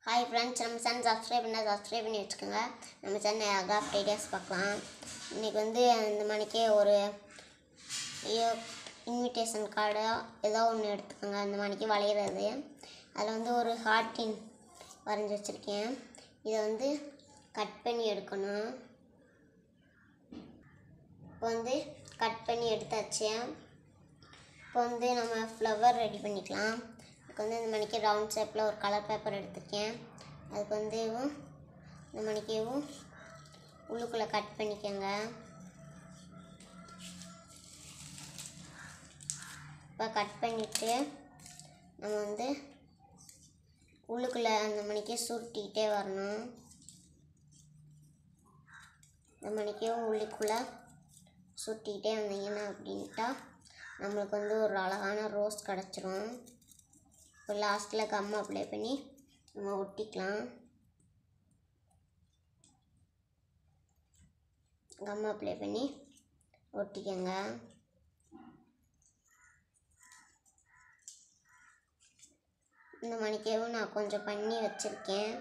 hi friends நம்ம channel subscribe பண்ணால் subscribe பண்ணி வச்சுக்கோங்க நம்ம சேனல் அகாப் ஐடியாஸ் பார்க்கலாம் இன்றைக்கி வந்து இந்த மணிக்கே ஒரு இன்விடேஷன் கார்டோ ஏதோ ஒன்று எடுத்துக்கோங்க அந்த மணிக்கு வளையிறது அதில் வந்து ஒரு ஹார்ட்டின் வரைஞ்சி வச்சுருக்கேன் இதை வந்து கட் பண்ணி எடுக்கணும் இப்போ வந்து கட் பண்ணி எடுத்தாச்சு இப்போ வந்து நம்ம ஃப்ளவர் ரெடி பண்ணிக்கலாம் அதுக்கு வந்து இந்த மணிக்கு ரவுண்ட் ஷேப்பில் ஒரு கலர் பேப்பர் எடுத்திருக்கேன் அதுக்கு வந்து இந்த மணிக்கேவும் உள்ளுக்குள்ளே கட் பண்ணிக்கோங்க இப்போ கட் பண்ணிவிட்டு நம்ம வந்து உள்ளுக்குள்ளே அந்த மணிக்கே சுருட்டிக்கிட்டே வரணும் இந்த மணிக்கும் உள்ளுக்குள்ளே சுட்டிக்கிட்டே வந்தீங்கன்னா அப்படின்ட்டா நம்மளுக்கு வந்து ஒரு அழகான ரோஸ் கிடச்சிரும் இப்போ லாஸ்ட்டில் கம் அப்ளை பண்ணி நம்ம ஒட்டிக்கலாம் கம் அப்ளை பண்ணி ஒட்டிக்கோங்க இந்த மணிக்கேவும் நான் கொஞ்சம் பண்ணி வச்சுருக்கேன்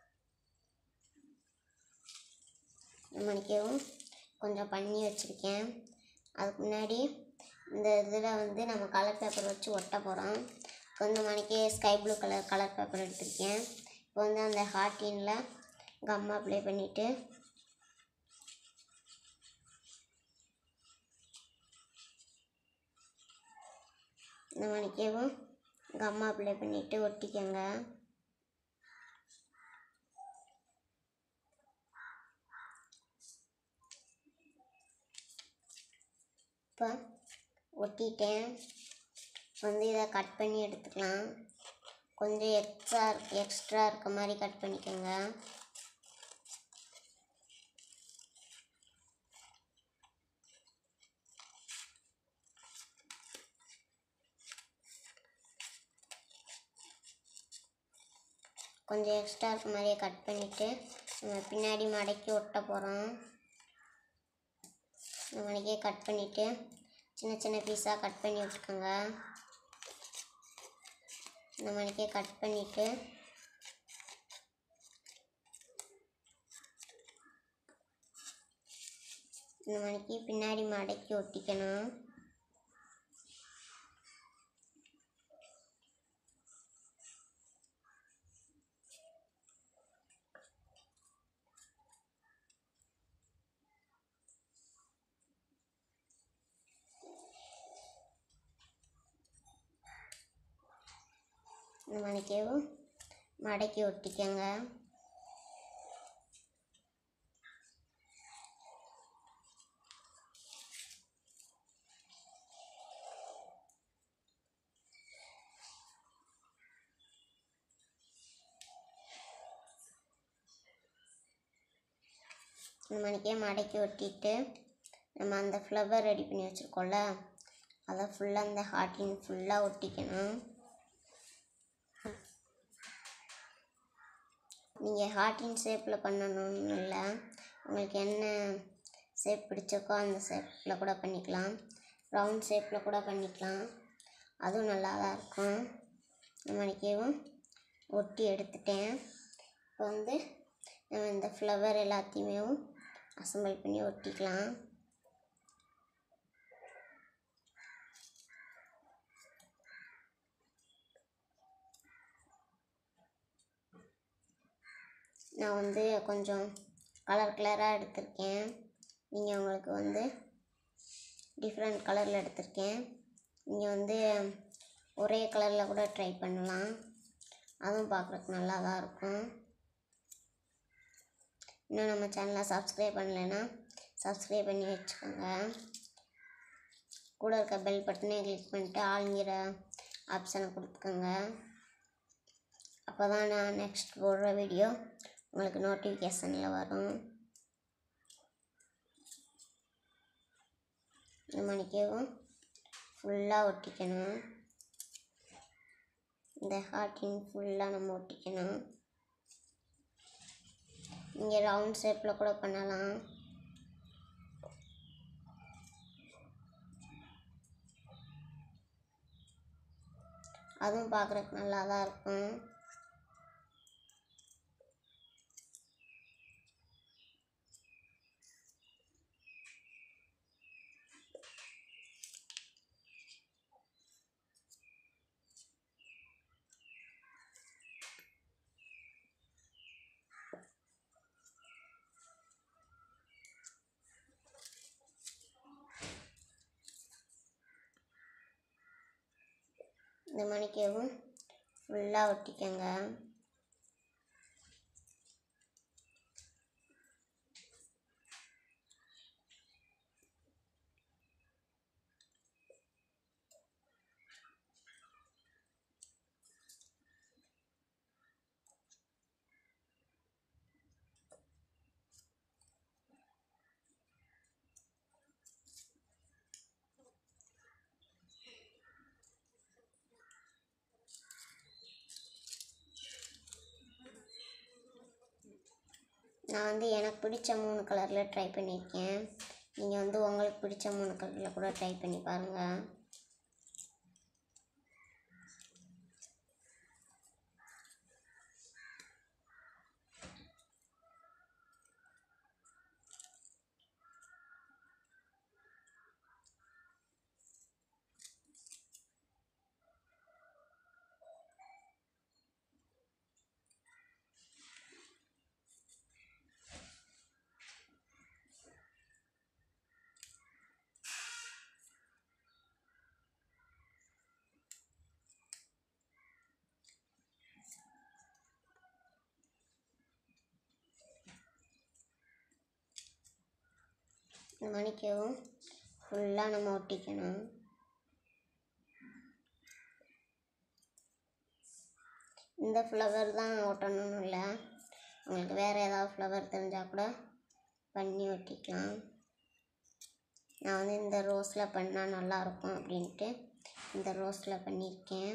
இந்த மணிக்கேவும் கொஞ்சம் பண்ணி வச்சுருக்கேன் அதுக்கு முன்னாடி இந்த இதில் வந்து நம்ம கலர் பேப்பர் வச்சு ஒட்ட போகிறோம் கொஞ்சம் மணிக்கு sky blue colour colour paper எடுத்திருக்கேன் இப்போ வந்து அந்த ஹார்டினில் கம் அப்ளை பண்ணிவிட்டு இந்த மணிக்கேவும் கம் அப்ளை பண்ணிவிட்டு ஒட்டிக்கோங்க இப்போ ஒட்டிட்டேன் வந்து இதை கட் பண்ணி எடுத்துக்கலாம் கொஞ்சம் எக்ஸ்ட்ரா எக்ஸ்ட்ரா இருக்க மாதிரி கட் பண்ணிக்கோங்க கொஞ்சம் எக்ஸ்ட்ரா இருக்க மாதிரியே கட் பண்ணிவிட்டு நம்ம பின்னாடி மடக்கி ஒட்ட போகிறோம் இந்த மணிக்கே கட் பண்ணிவிட்டு சின்ன சின்ன பீஸாக கட் பண்ணி விட்டுக்கோங்க இந்த மணிக்கே கட் பண்ணிவிட்டு இந்த மணிக்கு பின்னாடி மடக்கி ஒட்டிக்கணும் இந்த மணிக்கேவும் மடக்கி ஒட்டிக்கோங்க இந்த மணிக்கே மடக்கி ஒட்டிட்டு நம்ம அந்த ஃப்ளவர் ரெடி பண்ணி வச்சுருக்கோம்ல அதை ஃபுல்லாக அந்த ஹார்ட்டின் ஃபுல்லாக ஒட்டிக்கணும் நீங்கள் ஹார்ட்டின் ஷேப்பில் பண்ணணும்னு இல்லை உங்களுக்கு என்ன ஷேப் பிடிச்சிருக்கோ அந்த ஷேப்பில் கூட பண்ணிக்கலாம் ரவுண்ட் ஷேப்பில் கூட பண்ணிக்கலாம் அதுவும் நல்லா தான் இருக்கும் இந்த மணிக்கேவும் ஒட்டி எடுத்துட்டேன் இப்போ வந்து நம்ம இந்த ஃப்ளவர் எல்லாத்தையுமே அசம்பிள் பண்ணி ஒட்டிக்கலாம் நான் வந்து கொஞ்சம் கலர் கலராக எடுத்திருக்கேன் நீங்கள் உங்களுக்கு வந்து டிஃப்ரெண்ட் கலரில் எடுத்திருக்கேன் நீங்கள் வந்து ஒரே கலரில் கூட ட்ரை பண்ணலாம் அதுவும் பார்க்குறதுக்கு நல்லா தான் இருக்கும் இன்னும் நம்ம சேனலை சப்ஸ்கிரைப் பண்ணலைன்னா சப்ஸ்கிரைப் பண்ணி வச்சுக்கோங்க கூட இருக்க பெல் பட்டனே கிளிக் பண்ணிட்டு ஆளுங்கிற ஆப்ஷனை கொடுத்துக்கோங்க அப்போ தான் நான் நெக்ஸ்ட் போடுற வீடியோ உங்களுக்கு நோட்டிஃபிகேஷனில் வரும் இந்த மணிக்கும் ஃபுல்லாக ஒட்டிக்கணும் இந்த ஹார்ட்டின் ஃபுல்லாக நம்ம ஒட்டிக்கணும் இங்கே ரவுண்ட் ஷேப்பில் கூட பண்ணலாம் அதுவும் பார்க்குறதுக்கு நல்லா தான் இருக்கும் இந்த மணிக்கவும் ஃபுல்லாக ஒட்டிக்கங்க நான் வந்து எனக்கு பிடிச்ச மூணு கலரில் ட்ரை பண்ணியிருக்கேன் நீங்கள் வந்து உங்களுக்கு பிடிச்ச மூணு கலரில் கூட ட்ரை பண்ணி பாருங்கள் இந்த மணிக்கவும் ஃபுல்லாக நம்ம ஒட்டிக்கணும் இந்த ஃப்ளவர் தான் ஒட்டணும்னு இல்லை உங்களுக்கு வேறு ஏதாவது ஃப்ளவர் தெரிஞ்சால் கூட பண்ணி ஒட்டிக்கலாம் நான் வந்து இந்த ரோஸில் பண்ணால் நல்லாயிருக்கும் அப்படின்ட்டு இந்த ரோஸில் பண்ணியிருக்கேன்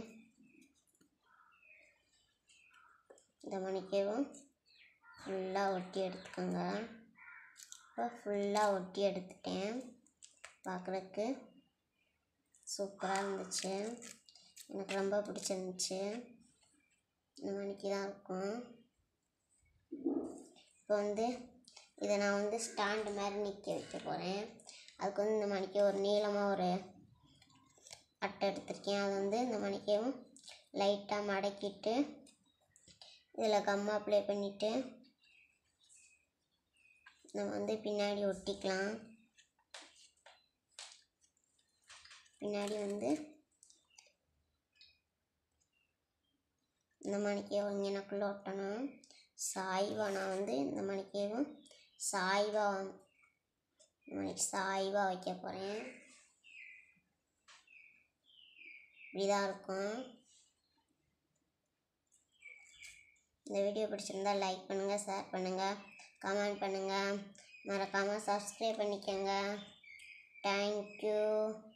இந்த மணிக்கவும் ஃபுல்லாக ஒட்டி எடுத்துக்கோங்க இப்போ ஃபுல்லாக ஒட்டி எடுத்துட்டேன் பார்க்குறதுக்கு சூப்பராக இருந்துச்சு எனக்கு ரொம்ப பிடிச்சிருந்துச்சு இந்த மணிக்கு தான் இருக்கும் இப்போ வந்து இதை நான் வந்து ஸ்டாண்டு மாதிரி நிற்க வைக்க போகிறேன் அதுக்கு வந்து இந்த மணிக்கு ஒரு நீளமாக ஒரு அட்டை எடுத்திருக்கேன் அது வந்து இந்த மணிக்கையும் லைட்டாக மடக்கிட்டு இதில் கம் அப்ளை பண்ணிவிட்டு நம்ம வந்து பின்னாடி ஒட்டிக்கலாம் பின்னாடி வந்து இந்த மணிக்கேவும் இங்கனக்குள்ளே ஒட்டணும் சாய்வா நான் வந்து இந்த மணிக்கேவும் சாய்வா இந்த மணிக்கு சாய்வா வைக்க போகிறேன் இப்படிதான் இருக்கும் இந்த வீடியோ பிடிச்சிருந்தா லைக் பண்ணுங்கள் ஷேர் பண்ணுங்கள் கமெண்ட் பண்ணுங்கள் மறக்காமல் சப்ஸ்கிரைப் பண்ணிக்கோங்க தேங்க்யூ